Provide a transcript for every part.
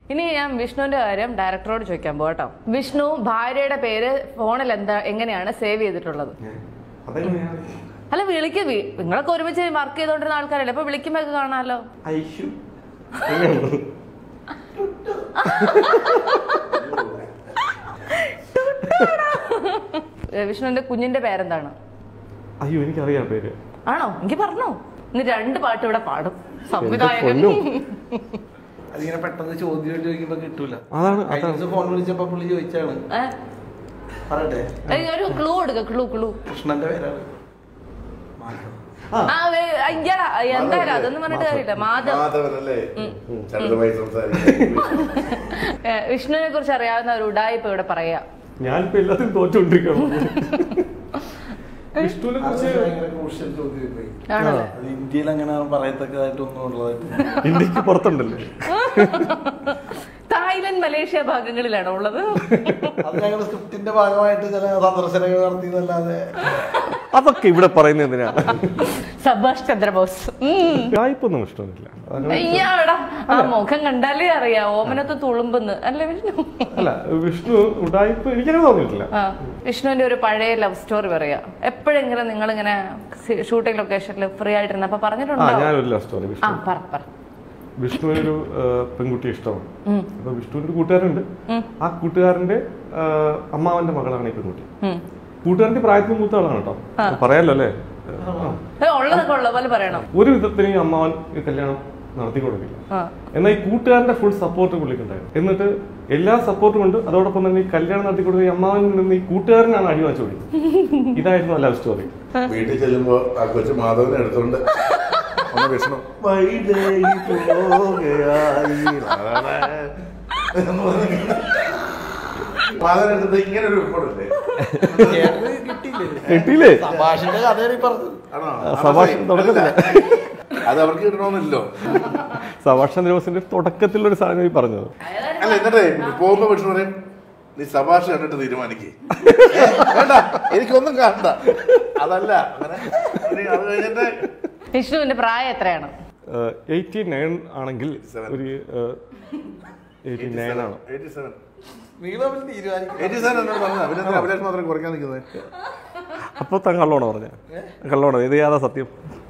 ഇനി ഞാൻ വിഷ്ണുവിന്റെ കാര്യം ഡയറക്ടറോട് ചോദിക്കാൻ പോകട്ടോ വിഷ്ണു ഭാര്യയുടെ പേര് ഫോണിൽ എന്താ എങ്ങനെയാണ് സേവ് ചെയ്തിട്ടുള്ളത് അതെങ്ങനെയാണ് അല്ല വിളിക്ക് വി- നിങ്ങളൊക്കെ ഒരുമിച്ച് വർക്ക് ചെയ്തോണ്ടിരുന്ന ആൾക്കാരല്ലേ അപ്പൊ വിളിക്കുമ്പോ ഒക്കെ കാണാമല്ലോ ഐഷു എങ്ങനെയാണ്? ഏ, വിഷ്ണുവിന്റെ കുഞ്ഞിന്റെ പേരെന്താണ് അയ്യോ എനിക്കറിയാം പേര് ആണോ എനിക്ക് പറഞ്ഞോ ഇന്ന് രണ്ട് പാട്ട് ഇവിടെ പാടും സംവിധായകൻ പൊന്നോ. അതിങ്ങനെ പെട്ടെന്ന് ചോദ്യം ചോദിക്കുമ്പോ കിട്ടൂല അതാണ് കഴിഞ്ഞ അതാണ് ദിവസം ഫോൺ വിളിച്ചപ്പോ പുള്ളി ചോദിച്ചാണ് ഏ? പറയട്ടെ ഏയ്, ഒരു ക്ലൂ എടുക്ക ക്ലൂ ക്ലൂ കൃഷ്ണന്റെ പേരാണ് മാധവ്. ആ വേ- അയ്യടാ എന്തായാലും അതൊന്നും പറഞ്ഞിട്ട് കാര്യമില്ല മാധവ് മാധവനല്ലേ ചടുതമായി സംസാരിക്കും ഏ, വിഷ്ണുവിനെ കുറിച്ച് അറിയാവുന്ന ഒരു ഉടായിപ്പ് ഇവിടെ പറയാ ഞാനിപ്പോ എല്ലാത്തിനും തോറ്റുകൊണ്ടിരിക്കണം വിഷ്ണുവിനെ അത് കുറിച്ച് ഭയങ്കര crucial ചോദ്യം പോയി ആണല്ലേ അത് ഇന്ത്യയിൽ അങ്ങനെ പറയത്തക്കതായിട്ടൊന്നും ഉള്ളതായിട്ട് ഇന്ത്യക്ക് പുറത്തുണ്ടല്ലേ തായ്ലൻഡ് മലേഷ്യ ഭാഗങ്ങളിലാണോ ഉള്ളത് അത് ഞങ്ങൾ സ്ക്രിപ്റ്റിന്റെ ഭാഗമായിട്ട് ചില സന്ദർശനങ്ങൾ നടത്തിയതല്ലാതെ അതൊക്കെ ഇവിടെ പറയുന്നത് എന്തിനാ സഭാഷ് ചന്ദ്രബോസ് ഉം. വായ്പൊന്നും ഇഷ്ടമൊന്നുമില്ല അങ്ങനെ അയ്യാടാ ആ മുഖം കണ്ടാലേ അറിയാം ഓമനത്ത് തുളുമ്പെന്ന് അല്ലേ വിഷ്ണു അല്ല വിഷ്ണു ഉടായ്പ എനിക്കങ്ങനെ തോന്നിയിട്ടില്ല ആ വിഷ്ണുവിന്റെ ഒരു പഴയ ലവ് സ്റ്റോറി പറയാ എപ്പോഴെങ്കിലും നിങ്ങൾ ഇങ്ങനെ ഷൂട്ടിംഗ് ലൊക്കേഷനിൽ ഫ്രീ ആയിട്ടിരുന്നപ്പോ ആ പറഞ്ഞിട്ടുണ്ടോ ഞാനൊരു ലവ് സ്റ്റോറി ആ വിഷ്ണു പറ പറ വിഷ്ണുവിനൊരു ആ, പെൺകുട്ടി ഇഷ്ടമാണ് അപ്പൊ വിഷ്ണുവിന്റെ ഒരു കൂട്ടുകാരുണ്ട് ആ കൂട്ടുകാരന്റെ ആ, അമ്മാവന്റെ മകളാണ് ഈ പെൺകുട്ടി ഉം. കൂട്ടുകാരന്റെ പ്രായത്തിന് മൂത്ത ആളാണ് കേട്ടോ അപ്പൊ പറയാലോ അല്ലേ ആ. ഏ, ഉള്ളതൊക്കെ ഉള്ള പോലെ പറയണം ഒരു വിധത്തിന് ഈ അമ്മാവൻ ഈ കല്യാണം നടത്തി കൊടുക്കില്ല ആ എന്നാൽ ഈ കൂട്ടുകാരന്റെ ഫുൾ സപ്പോർട്ട് പുള്ളിക്കുണ്ടായിരുന്നു എന്നിട്ട് എല്ലാ സപ്പോർട്ടും ഉണ്ട് അതോടൊപ്പം തന്നെ ഈ കല്യാണം നടത്തി കൊടുക്കുന്ന ഈ അമ്മാവനിൽ നിന്ന് ഈ കൂട്ടുകാരനാണ് അടി വാങ്ങിച്ചോടി ഇതായിരുന്നു ലവ് സ്റ്റോറി വീട്ടിൽ ചെല്ലുമ്പോ ആ കൊച്ചു മാധവനെ എടുത്തോണ്ട് ഒന്ന് വിഷ്ണു മാധവൻ എടുത്തിട്ട് ഇങ്ങനെ ഒരു റിപ്പോർട്ടില്ലേ ചേട്ടന് കിട്ടിയില്ലേ കിട്ടിയില്ലേ സഭാഷിന്റെ കഥയാണ് ഈ പറഞ്ഞത് ആണോ സഭാഷ് തുടക്കത്തില്. അത് അവർക്ക് കിട്ടണമെന്നില്ലോ സഭാഷ് ചന്ദ്രബോസിന്റെ തുടക്കത്തിലൊരു സാധനം ഈ പറഞ്ഞത് അല്ല എന്നിട്ടേ പോകുമ്പോ വിഷ്ണു പറയും നീ സഭാഷ കണ്ടിട്ട് തീരുമാനിക്കേ വേണ്ട എനിക്കൊന്നും കാണണ്ട അതല്ല അങ്ങനെ ഇനി അത് കഴിഞ്ഞിട്ട് വിഷ്ണുവിന്റെ പ്രായം എത്രയാണ് എയ്റ്റി നയൻ ആണെങ്കിൽ ഒരു എയ്റ്റി നയൻ ആണ് എയ്റ്റി സെവൻ നീളം തീരുമാനിക്കും എയ്റ്റി സെവൻ എന്നോട് പറഞ്ഞ പിന്നെ അഭിലാഷ് മാത്രം കുറയ്ക്കാൻ നിൽക്കുന്നത് അപ്പൊ താൻ കള്ളോണോ പറഞ്ഞ കള്ളോണോ ഇത് യാതാ സത്യം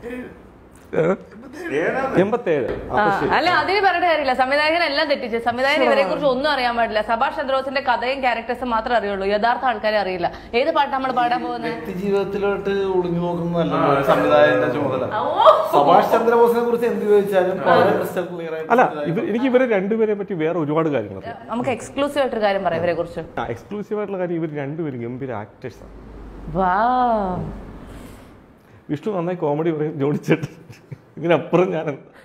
എൺപത്തേഴ് ആ, അല്ല അതിന് പറഞ്ഞിട്ട് കാര്യമില്ല സംവിധായകൻ എല്ലാം തെറ്റിച്ച് സംവിധായകൻ ഇവരെ കുറിച്ച് ഒന്നും അറിയാൻ പാടില്ല സഭാഷ് ചന്ദ്രോസിന്റെ കഥയും ക്യാരക്ടേഴ്സും മാത്രമേ അറിയുള്ളൂ യഥാർത്ഥ ആൾക്കാരെ അറിയില്ല ഏത് പാട്ടാ നമ്മൾ പാടാൻ പോകുന്നത് വ്യക്തി ജീവിതത്തിലോട്ട് ഒളിഞ്ഞു നോക്കുന്നതല്ല ഒരു സംവിധായകന്റെ ചുമതല സഭാഷ് ചന്ദ്രബോസിനെ കുറിച്ച് എന്ത് ചോദിച്ചാലും വളരെ ക്രിസ്റ്റൽ ക്ലിയർ ആയിട്ട് അല്ല ഇത് എനിക്ക് ഇവരെ രണ്ടുപേരെ പറ്റി വേറെ ഒരുപാട് കാര്യങ്ങൾ അറിയാം നമുക്ക് എക്സ്ക്ലൂസീവ് ആയിട്ടൊരു കാര്യം പറയാം ഇവരെ കുറിച്ച് എക്സ്ക്ലൂസീവ് ആയിട്ടുള്ള കാര്യം ഇവർ രണ്ടുപേരും ഗംഭീര ആക്ടേഴ്സാണ് വാ വിഷ്ണു നന്നായി കോമഡി പറയും ജോഡിച്ചിട്ട് ഇതിനപ്പുറം ഞാൻ